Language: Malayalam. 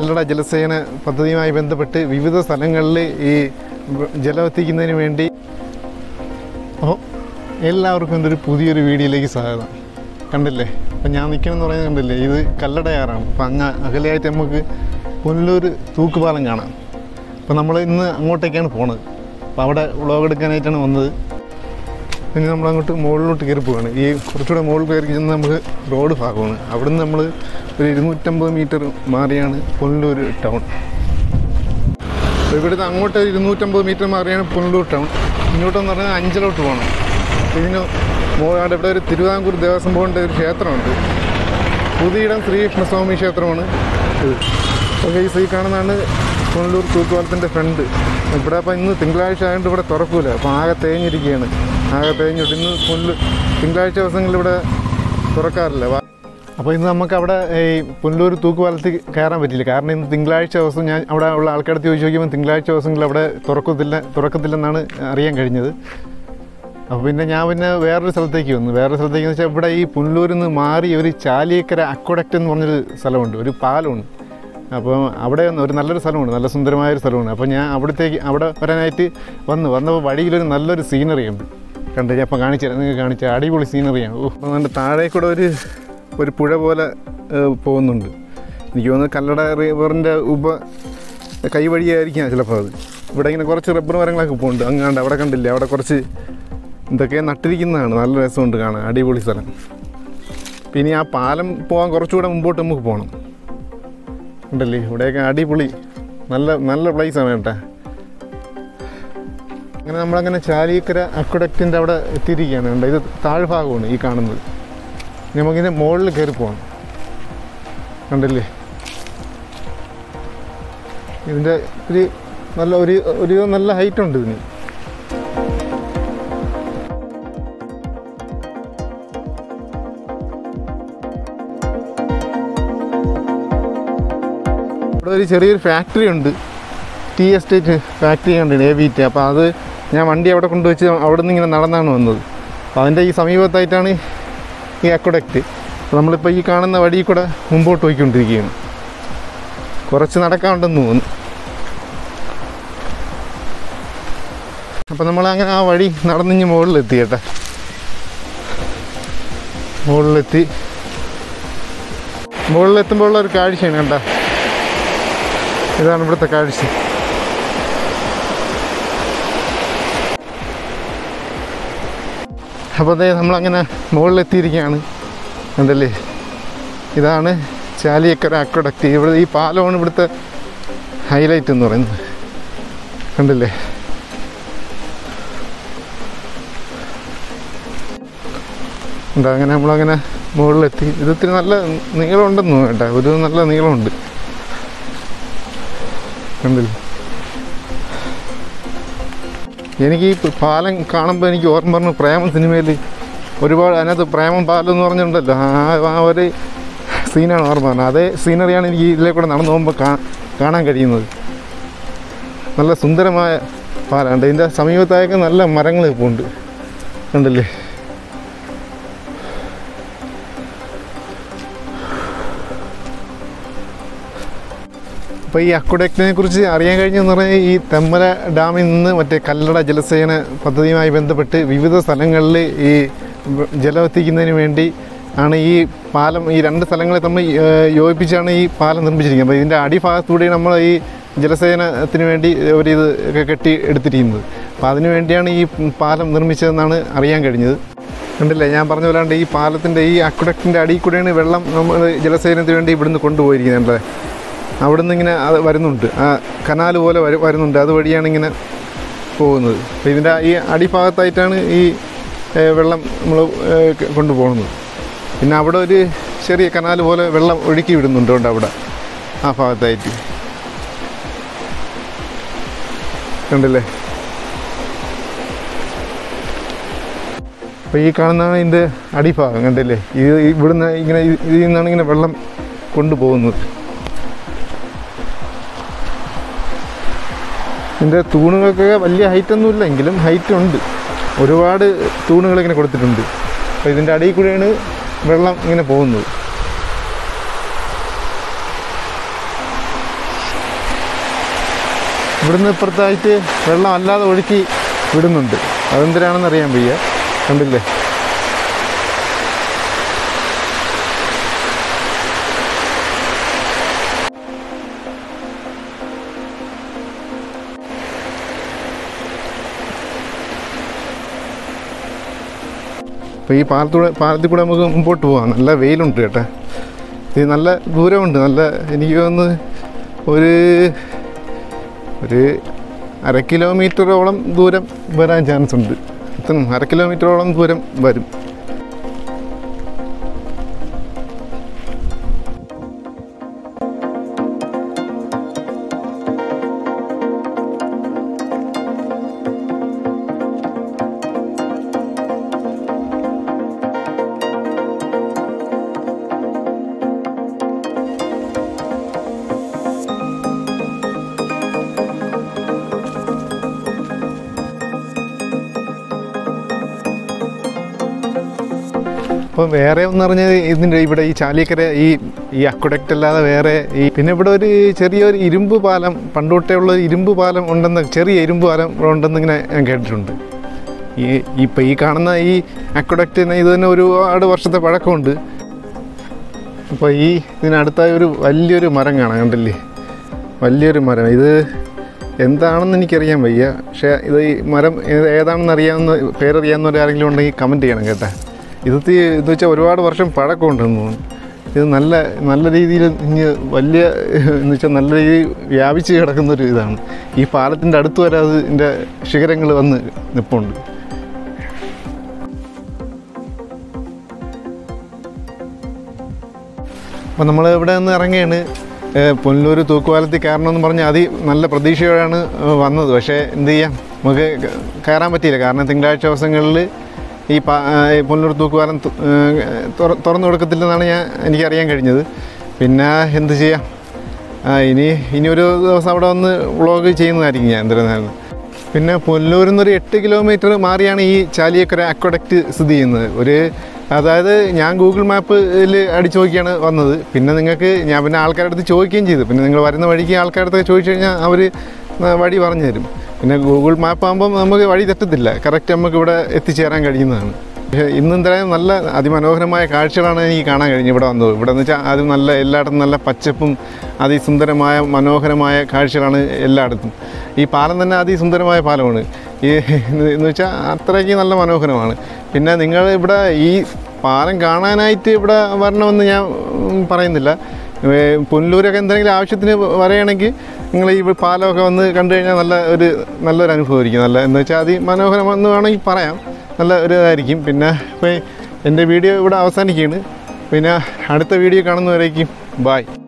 കല്ലട ജലസേന പദ്ധതിയുമായി ബന്ധപ്പെട്ട് വിവിധ സ്ഥലങ്ങളിൽ ഈ വ- ജലം എത്തിക്കുന്നതിന് വേണ്ടി അപ്പോൾ എല്ലാവർക്കും എൻ്റെ ഒരു പുതിയൊരു വീഡിയോയിലേക്ക് സ്വാഗതം കണ്ടില്ലേ അപ്പം ഞാൻ നിൽക്കണമെന്ന് പറയുന്നത് കണ്ടില്ലേ ഇത് കല്ലടയാറാണ് അപ്പം അങ്ങ് അകലെയായിട്ട് നമുക്ക് പുനലൂർ തൂക്കുപാലം കാണാം അപ്പോൾ നമ്മൾ ഇന്ന് അങ്ങോട്ടേക്കാണ് പോണത് അപ്പോൾ അവിടെ വ്ളോഗ് എടുക്കാനായിട്ടാണ് വന്നത് പിന്നെ നമ്മൾ അങ്ങോട്ട് മുകളിലോട്ട് കയറി പോവുകയാണ് ഈ കുറച്ചുകൂടെ മുകളിൽ കയറി ചെന്ന് നമുക്ക് റോഡ് ഭാഗമാണ് അവിടുന്ന് നമ്മൾ ഒരു ഇരുന്നൂറ്റമ്പത് മീറ്റർ മാറിയാണ് പുനലൂർ ടൗൺ അപ്പോൾ ഇവിടുന്ന് അങ്ങോട്ട് ഒരു ഇരുന്നൂറ്റമ്പത് മീറ്റർ മാറിയാണ് പുനലൂർ ടൗൺ ഇങ്ങോട്ടെന്ന് പറഞ്ഞാൽ അഞ്ചലോട്ട് പോകണം അപ്പോൾ ഇതിന് മോളാട് ഇവിടെ ഒരു തിരുവിതാംകൂർ ദേവസ്വം ബോർഡിൻ്റെ ഒരു ക്ഷേത്രമുണ്ട് പുതിയിടം ശ്രീകൃഷ്ണസ്വാമി ക്ഷേത്രമാണ് ഇത് ഓക്കെ ഈ കാണുന്നതാണ് പുനലൂർ തൂക്കുപാലത്തിൻ്റെ ഫ്രണ്ട് ഇവിടെ അപ്പോൾ ഇന്ന് തിങ്കളാഴ്ച ആയതുകൊണ്ട് ഇവിടെ തുറക്കൂല അപ്പോൾ ആകെ തേഞ്ഞിരിക്കുകയാണ് ആകെ തേഞ്ഞിട്ട് ഇന്ന് പുനലൂർ തിങ്കളാഴ്ച ദിവസങ്ങളിൽ ഇവിടെ തുറക്കാറില്ല വാ- അപ്പോൾ ഇന്ന് നമുക്ക് അവിടെ ഈ പുനലൂർ തൂക്കുപാലത്തിൽ കയറാൻ പറ്റില്ല കാരണം ഇന്ന് തിങ്കളാഴ്ച ദിവസം ഞാൻ അവിടെ ഉള്ള ആൾക്കാരുടെ ചോദിച്ചു നോക്കിയപ്പോൾ തിങ്കളാഴ്ച ദിവസങ്ങളിൽ അവിടെ തുറക്കത്തില്ല തുറക്കത്തില്ലെന്നാണ് അറിയാൻ കഴിഞ്ഞത് അപ്പോൾ പിന്നെ ഞാൻ പിന്നെ വേറൊരു സ്ഥലത്തേക്ക് വന്നു വേറൊരു സ്ഥലത്തേക്ക് എന്ന് വെച്ചാൽ ഇവിടെ ഈ പുനലൂരിൽ നിന്ന് മാറി ഒരു ചാലിയക്കര അക്വഡക്റ്റ് എന്ന് പറഞ്ഞൊരു സ്ഥലമുണ്ട് ഒരു പാലമുണ്ട് അപ്പോൾ അവിടെ ഒന്ന് ഒരു നല്ലൊരു സ്ഥലമുണ്ട് നല്ല സുന്ദരമായ ഒരു സ്ഥലമുണ്ട് അപ്പോൾ ഞാൻ അവിടത്തേക്ക് അവിടെ വരാനായിട്ട് വന്നു വന്നപ്പോൾ വഴിയിലൊരു നല്ലൊരു സീനറി ഉണ്ട് കണ്ടു ഞാൻ അപ്പം കാണിച്ചു തരാം നിങ്ങൾക്ക് കാണിച്ച അടിപൊളി സീനറിയാണ് ഓ അപ്പോൾ അതിൻ്റെ താഴെ കൂടെ ഒരു ഒരു പുഴ പോലെ ഏഹ്, പോകുന്നുണ്ട് എനിക്ക് തോന്നുന്നത് കല്ലട റിവറിൻ്റെ ഉപ കൈവഴിയായിരിക്കാം ചിലപ്പോൾ അത് ഇവിടെ ഇങ്ങനെ കുറച്ച് റബ്ബർ മരങ്ങളൊക്കെ പോകുന്നുണ്ട് അങ്ങാണ്ട് അവിടെ കണ്ടില്ലേ അവിടെ കുറച്ച് ഇതൊക്കെ നട്ടിരിക്കുന്നതാണ് നല്ല രസമുണ്ട് കാണാൻ അടിപൊളി സ്ഥലം പിന്നെ ആ പാലം പോകാൻ കുറച്ചുകൂടെ മുമ്പോട്ട് നമുക്ക് പോകണം ഉണ്ടല്ലേ ഇവിടെയൊക്കെ അടിപൊളി നല്ല നല്ല പ്ലേസാണ് കേട്ടോ അങ്ങനെ നമ്മളങ്ങനെ ചാലിക്കര അക്വഡക്റ്റിൻ്റെ അവിടെ എത്തിയിരിക്കുകയാണ് കണ്ടോ ഇത് താഴ്ഭാഗമാണ് ഈ കാണുന്നത് ഇനി നമുക്കിതിൻ്റെ മുകളിൽ കയറി പോകണം കണ്ടില്ലേ ഇതിൻ്റെ ഒരു നല്ല ഒരു ഒരു നല്ല ഹൈറ്റ് ഉണ്ട് ഇതിന് ഇവിടെ ഒരു ചെറിയൊരു ഫാക്ടറി ഉണ്ട് ടീ എസ്റ്റേറ്റ് ഫാക്ടറി ഉണ്ട് എ വി ടി അപ്പോൾ അത് ഞാൻ വണ്ടി അവിടെ കൊണ്ടുവച്ച് അവിടെ നിന്ന് ഇങ്ങനെ നടന്നാണ് വന്നത് അപ്പോൾ അതിൻ്റെ ഈ സമീപത്തായിട്ടാണ് ഈ അക്വഡക്റ്റ് അപ്പോൾ നമ്മളിപ്പോൾ ഈ കാണുന്ന വഴി കൂടെ മുമ്പോട്ട് പോയിക്കൊണ്ടിരിക്കുകയാണ് കുറച്ച് നടക്കാനുണ്ടെന്ന് തോന്നുന്നു അപ്പോൾ നമ്മൾ അങ്ങനെ ആ വഴി നടന്നിഞ്ഞ് മുകളിലെത്തി കേട്ടോ മുകളിലെത്തി മുകളിലെത്തുമ്പോൾ ഉള്ള ഒരു കാഴ്ചയാണ് കണ്ടോ ഇതാണ് ഇവിടുത്തെ കാഴ്ച അപ്പോൾ അതേ നമ്മളങ്ങനെ മുകളിലെത്തിയിരിക്കുകയാണ് കണ്ടല്ലേ ഇതാണ് ചാലിയക്കര അക്വഡക്റ്റ് ഇവിടെ ഈ പാലമാണ് ഇവിടുത്തെ ഹൈലൈറ്റ് എന്ന് പറയുന്നത് കണ്ടില്ലേ എന്താ അങ്ങനെ നമ്മളങ്ങനെ മുകളിലെത്തി ഇത് ഇത്തിരി നല്ല നീളമുണ്ടെന്ന് തോന്നുന്നു കേട്ടോ ഒരു നല്ല നീളമുണ്ട് കണ്ടില്ലേ എനിക്ക് ഈ പാലം കാണുമ്പോൾ എനിക്ക് ഓർമ്മ പറഞ്ഞു പ്രേമം സിനിമയിൽ ഒരുപാട് അതിനകത്ത് പ്രേമം പാലം എന്ന് പറഞ്ഞിട്ടുണ്ടല്ലോ ആ ആ ഒരു സീനാണ് ഓർമ്മ പറഞ്ഞത് അതേ സീനറിയാണ് എനിക്ക് ഇതിലെ കൂടെ നടന്നു പോകുമ്പോൾ കാ- കാണാൻ കഴിയുന്നത് നല്ല സുന്ദരമായ പാലമുണ്ട് ഇതിൻ്റെ സമീപത്തായൊക്കെ നല്ല മരങ്ങൾ ഇപ്പോൾ ഉണ്ട് കണ്ടില്ലേ അപ്പോൾ ഈ അക്വഡക്റ്റിനെ കുറിച്ച് അറിയാൻ കഴിഞ്ഞെന്ന് പറഞ്ഞാൽ ഈ തെമ്മല ഡാമിൽ നിന്ന് മറ്റേ കല്ലട ജലസേന പദ്ധതിയുമായി ബന്ധപ്പെട്ട് വിവിധ സ്ഥലങ്ങളിൽ ഈ വ- ജലം എത്തിക്കുന്നതിന് വേണ്ടി ആണ് ഈ പാലം ഈ രണ്ട് സ്ഥലങ്ങളെ തമ്മിൽ ഏഹ്, യോജിപ്പിച്ചാണ് ഈ പാലം നിർമ്മിച്ചിരിക്കുന്നത് അപ്പോൾ ഇതിൻ്റെ അടിഭാഗത്തൂടെ നമ്മൾ ഈ ജലസേനത്തിന് വേണ്ടി ഒരു ഇത് ഒക്കെ കെട്ടി എടുത്തിരിക്കുന്നത് അപ്പോൾ അതിനു വേണ്ടിയാണ് ഈ പാലം നിർമ്മിച്ചതെന്നാണ് അറിയാൻ കഴിഞ്ഞത് കണ്ടില്ലേ ഞാൻ പറഞ്ഞ പോലാണ്ട് ഈ പാലത്തിൻ്റെ ഈ അക്വഡക്റ്റിൻ്റെ അടിയിൽ കൂടെയാണ് വെള്ളം നമ്മൾ ജലസേനത്തിന് വേണ്ടി ഇവിടുന്ന് കൊണ്ടുപോയിരിക്കുന്നത് അവിടെ നിന്ന് ഇങ്ങനെ അത് വരുന്നുണ്ട് ആ കനാൽ പോലെ വരു വരുന്നുണ്ട് അതുവഴിയാണ് ഇങ്ങനെ പോകുന്നത് അപ്പോൾ ഇതിൻ്റെ ഈ അടിഭാഗത്തായിട്ടാണ് ഈ ഏ, വെള്ളം നമ്മൾ കൊണ്ടുപോകുന്നത് പിന്നെ അവിടെ ഒരു ചെറിയ കനാൽ പോലെ വെള്ളം ഒഴുക്കി വിടുന്നുണ്ട് കൊണ്ട് അവിടെ ആ ഭാഗത്തായിട്ട് കണ്ടില്ലേ അപ്പോൾ ഈ കാണുന്നതാണ് ഇതിൻ്റെ അടിഭാഗം കണ്ടില്ലേ ഇത് ഇവിടുന്ന് ഇങ്ങനെ ഇത് ഇതിൽ നിന്നാണ് ഇങ്ങനെ വെള്ളം കൊണ്ടുപോകുന്നത് ഇതിൻ്റെ തൂണുകൾക്കൊക്കെ വലിയ ഹൈറ്റ് ഒന്നുമില്ല എങ്കിലും ഹൈറ്റ് ഉണ്ട് ഒരുപാട് തൂണുകൾ ഇങ്ങനെ കൊടുത്തിട്ടുണ്ട് അപ്പോൾ ഇതിൻ്റെ അടിയിൽ കൂടെയാണ് വെള്ളം ഇങ്ങനെ പോകുന്നത് ഇവിടുന്ന് ഇപ്പുറത്തായിട്ട് വെള്ളം അല്ലാതെ ഒഴുക്കി വിടുന്നുണ്ട് അതെന്തിനാണെന്ന് അറിയാൻ വയ്യ കണ്ടില്ലേ അപ്പോൾ ഈ പാലത്തൂടെ പാലത്തിൽ കൂടെ നമുക്ക് മുമ്പോട്ട് പോകാം നല്ല വെയിലുണ്ട് കേട്ടോ ഇത് നല്ല ദൂരമുണ്ട് നല്ല എനിക്ക് തോന്നുന്നു ഒരു ഒരു അര കിലോമീറ്ററോളം ദൂരം വരാൻ ചാൻസ് ഉണ്ട് എത്തണം അര കിലോമീറ്ററോളം ദൂരം വരും അപ്പോൾ വേറെ എന്ന് പറഞ്ഞാൽ ഇതിൻ്റെ ഇവിടെ ഈ ചാലിക്കര ഈ ഈ അക്വഡക്റ്റ് അല്ലാതെ വേറെ ഈ പിന്നെ ഇവിടെ ഒരു ചെറിയൊരു ഇരുമ്പ് പാലം പണ്ടുതൊട്ടേ ഉള്ള ഒരു ഇരുമ്പ് പാലം ഉണ്ടെന്ന് ചെറിയ ഇരുമ്പ് പാലം ഇവിടെ ഉണ്ടെന്ന് ഇങ്ങനെ ഞാൻ കേട്ടിട്ടുണ്ട് ഈ ഇപ്പം ഈ കാണുന്ന ഈ അക്വഡക്റ്റിന് ഇത് തന്നെ ഒരുപാട് വർഷത്തെ പഴക്കമുണ്ട് അപ്പോൾ ഈ ഇതിനടുത്തായി ഒരു വലിയൊരു മരം കാണാം കണ്ടില്ലേ വലിയൊരു മരം ഇത് എന്താണെന്ന് എനിക്കറിയാൻ വയ്യ പക്ഷേ ഇത് ഈ മരം ഏത് ഏതാണെന്ന് അറിയാവുന്ന പേരറിയാവുന്ന ആരെങ്കിലും ഉണ്ടെങ്കിൽ കമൻറ്റ് ചെയ്യണം കേട്ടോ ഇത് തി- ഇത് വെച്ചാൽ ഒരുപാട് വർഷം പഴക്കമുണ്ടെന്ന് തോന്നുന്നു ഇത് നല്ല നല്ല രീതിയിൽ ഇനി വലിയ എന്ന് വെച്ചാൽ നല്ല രീതിയിൽ വ്യാപിച്ച് കിടക്കുന്ന ഒരു ഇതാണ് ഈ പാലത്തിൻ്റെ അടുത്ത് വരെ അതിൻ്റെ ശിഖരങ്ങൾ വന്ന് നിൽപ്പുണ്ട് അപ്പോൾ നമ്മൾ ഇവിടെ നിന്ന് ഇറങ്ങിയാണ് ഏഹ് പുനലൂർ തൂക്കുപാലത്തിൽ കയറണമെന്ന് പറഞ്ഞ് അതി നല്ല പ്രതീക്ഷയോടെയാണ് ഏഹ് വന്നത് പക്ഷേ എന്ത് ചെയ്യാം നമുക്ക് ക- കയറാൻ പറ്റിയില്ല കാരണം തിങ്കളാഴ്ച ദിവസങ്ങളിൽ ഈ പാ ഏഹ് ഈ പുനലൂർ തൂക്കുപാലം തു- ഏഹ് തുറ- തുറന്നു കൊടുക്കത്തില്ലെന്നാണ് ഞാൻ എനിക്കറിയാൻ കഴിഞ്ഞത് പിന്നെ എന്ത് ചെയ്യാം ആ, ഇനി ഇനി ഒരു ദിവസം അവിടെ വന്ന് വ്ളോഗ് ചെയ്യുന്നതായിരിക്കും ഞാൻ എന്തിരുന്നാലും പിന്നെ പുനലൂരിൽ നിന്നൊരു എട്ട് കിലോമീറ്റർ മാറിയാണ് ഈ ചാലിയക്കര അക്വഡക്റ്റ് സ്ഥിതി ചെയ്യുന്നത് ഒരു അതായത് ഞാൻ ഗൂഗിൾ മാപ്പിൽ അടിച്ചു നോക്കിയാണ് വന്നത് പിന്നെ നിങ്ങൾക്ക് ഞാൻ പിന്നെ ആൾക്കാരുടെ അടുത്ത് ചോദിക്കുകയും ചെയ്തു പിന്നെ നിങ്ങൾ വരുന്ന വഴിക്ക് ആൾക്കാരുടെ അടുത്ത് ചോദിച്ചു കഴിഞ്ഞാൽ അവർ വഴി പറഞ്ഞു തരും പിന്നെ ഗൂഗിൾ മാപ്പ് ആകുമ്പം നമുക്ക് വഴി തെറ്റത്തില്ല കറക്റ്റ് നമുക്ക് ഇവിടെ എത്തിച്ചേരാൻ കഴിയുന്നതാണ് പക്ഷേ ഇന്ന് എന്തായാലും നല്ല അതിമനോഹരമായ കാഴ്ചകളാണ് എനിക്ക് കാണാൻ കഴിഞ്ഞത് ഇവിടെ വന്നത് ഇവിടെ എന്ന് വെച്ചാൽ അത് നല്ല എല്ലായിടത്തും നല്ല പച്ചപ്പും അതിസുന്ദരമായ മനോഹരമായ കാഴ്ചകളാണ് എല്ലായിടത്തും ഈ പാലം തന്നെ അതിസുന്ദരമായ പാലമാണ് ഈ എന്ന് വെച്ചാൽ അത്രയ്ക്ക് നല്ല മനോഹരമാണ് പിന്നെ നിങ്ങൾ ഇവിടെ ഈ പാലം കാണാനായിട്ട് ഇവിടെ വരണമെന്ന് ഞാൻ ഉം, പറയുന്നില്ല ഏ, പുനലൂരൊക്കെ എന്തെങ്കിലും ആവശ്യത്തിന് വരികയാണെങ്കിൽ നിങ്ങൾ ഈ പാലമൊക്കെ വന്ന് കണ്ടു കഴിഞ്ഞാൽ നല്ല ഒരു നല്ലൊരു അനുഭവമായിരിക്കും നല്ല എന്ന് വെച്ചാൽ അതിമനോഹരമെന്ന് വേണമെങ്കിൽ പറയാം നല്ല ഒരു ഇതായിരിക്കും പിന്നെ ഇപ്പോൾ എൻ്റെ വീഡിയോ ഇവിടെ അവസാനിക്കുകയാണ് പിന്നെ അടുത്ത വീഡിയോ കാണുന്നവരേക്കും ബായ്